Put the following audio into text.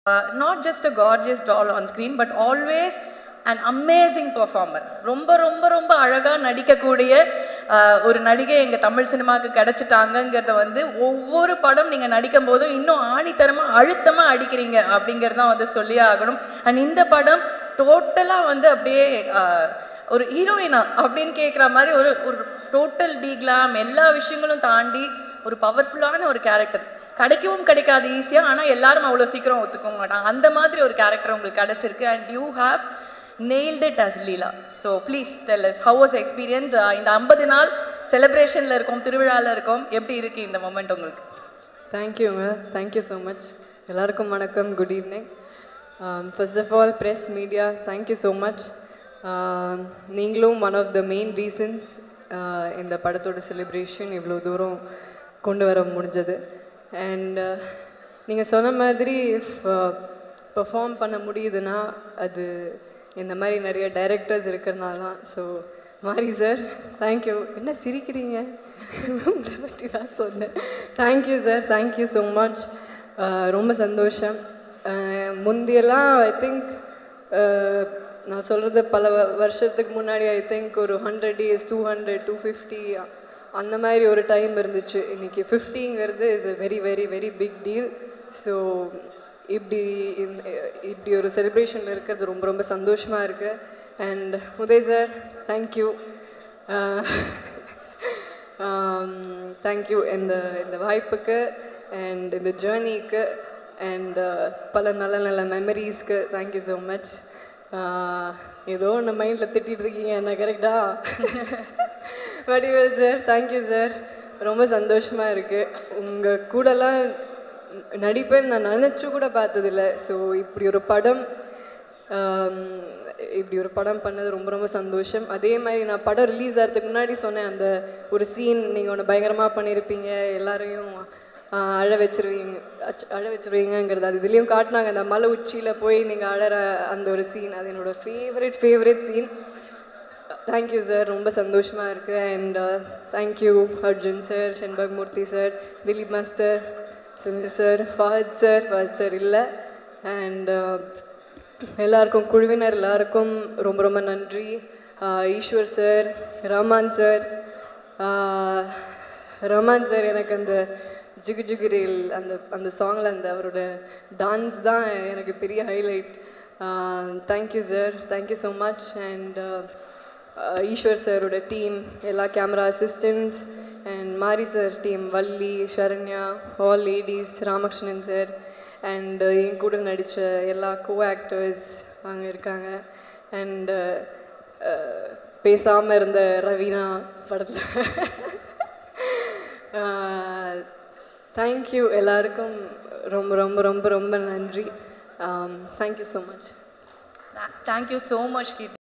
not just a gorgeous doll on screen but always an amazing performer ரொம்ப ரொம்ப ரொம்ப அழகாக நடிக்கக்கூடிய uh, ஒரு நடிகை எங்கள் தமிழ் சினிமாவுக்கு கிடைச்சிட்டாங்கங்கிறத வந்து ஒவ்வொரு படம் நீங்கள் நடிக்கும் போதும் இன்னும் ஆணித்தரமாக அழுத்தமாக அடிக்கிறீங்க அப்படிங்கிறதான் வந்து சொல்லியே ஆகணும் அண்ட் இந்த படம் டோட்டலாக வந்து அப்படியே uh, ஒரு ஹீரோயினா அப்படின்னு கேட்குற மாதிரி ஒரு ஒரு டோட்டல் டீக்லாம் எல்லா விஷயங்களும் தாண்டி ஒரு பவர்ஃபுல்லான ஒரு கேரக்டர் கிடைக்கவும் கிடைக்காது ஈஸியாக ஆனால் எல்லாரும் அவ்வளோ சீக்கிரம் ஒத்துக்க மாட்டாங்க அந்த மாதிரி ஒரு கேரக்டர் உங்களுக்கு கிடைச்சிருக்கு and you have nailed it as Leela so please tell us how was experience இந்த ஐம்பது நாள் செலிப்ரேஷனில் இருக்கோம் திருவிழாவில் இருக்கோம் எப்படி இருக்குது இந்த மூமெண்ட் உங்களுக்கு தேங்க்யூங்க தேங்க்யூ ஸோ மச் எல்லாருக்கும் வணக்கம் good evening first of all press media thank you so much நீங்களும் one of the main reasons இந்த படத்தோட செலிப்ரேஷன் இவ்வளோ தூரம் கொண்டு வர முடிஞ்சது அண்ட் நீங்கள் சொன்ன மாதிரி பெர்ஃபார்ம் பண்ண முடியுதுன்னா அது இந்த மாதிரி நிறைய டைரக்டர்ஸ் இருக்கிறனால தான் ஸோ மாரி சார் தேங்க்யூ என்ன சிரிக்கிறீங்க உங்களை பற்றி தான் சொன்னேன் thank you sir thank you so much ரொம்ப சந்தோஷம் அஹ், முந்தியெல்லாம் ஐ திங்க் நான் சொல்கிறது பல வ- வருஷத்துக்கு முன்னாடி ஐ திங்க் ஒரு hundred days two hundred two fifty அந்த மாதிரி ஒரு டைம் இருந்துச்சு இன்னைக்கு ஃபிஃப்டிங்கிறது is a very very very big deal so இப்படி இந்த- இப்படி ஒரு செலிப்ரேஷனில் இருக்கிறது ரொம்ப ரொம்ப சந்தோஷமாக இருக்குது and Uday sir thank you thank you இந்த இந்த வாய்ப்புக்கு அண்ட் இந்த ஜேர்னிக்கு அண்ட் பல நல்ல நல்ல மெமரிஸ்க்கு தேங்க்யூ ஸோ மச் ஏதோ ஒன்று மைண்டில் திட்டிகிட்டு இருக்கீங்க என்ன கரெக்டா வடிவேல் சார் தேங்க்யூ சார் ரொம்ப சந்தோஷமாக இருக்குது உங்கள் கூடலாம் நடிப்பேன்னு நான் நினச்சி கூட பார்த்ததில்ல ஸோ இப்படி ஒரு படம் ஆம், இப்படி ஒரு படம் பண்ணது ரொம்ப ரொம்ப சந்தோஷம் அதே மாதிரி நான் படம் ரிலீஸ் ஆகிறதுக்கு முன்னாடி சொன்னேன் அந்த ஒரு சீன் நீங்கள் ஒன்று பயங்கரமாக பண்ணியிருப்பீங்க எல்லாரையும் ஆ, அழ வச்சிருவீங்க அச்ச- அழ வச்சிருவீங்கங்கிறது அது இதுலேயும் காட்டினாங்க அந்த மலை உச்சியில் போய் நீங்கள் அழற அந்த ஒரு சீன் அது என்னோட favourite favourite scene thank you sir ரொம்ப சந்தோஷமாக இருக்குது and thank you Arjun sir Shenbag Murthy sir Dileep master Sunil sir Fahadh sir Fahadh sir இல்லை அண்ட் எல்லாருக்கும் குழுவினர் எல்லாருக்கும் ரொம்ப ரொம்ப நன்றி ஆஹ் ஈஸ்வர் சார் ரஹ்மான் சார் ஆஹ் ரஹ்மான் சார் எனக்கு அந்த ஜிகு ஜிகுரேல் அந்த அந்த சாங்கில் அந்த அவரோட டான்ஸ் தான் எனக்கு பெரிய highlight thank you sir thank you so much and Eswar சாரோட டீம் எல்லா camera assistants and Mari sir team Valli Saranya all ladies Ramakrishnan sir and என் கூட நடித்த எல்லா கோ ஆக்டர்ஸ் அங்கே இருக்காங்க அண்ட் பேசாமல் இருந்த ரவீனா படத்தில் தேங்க்யூ எல்லாருக்கும் ரொம்ப ரொம்ப ரொம்ப ரொம்ப நன்றி thank you so much thank you so much கீர்த்தி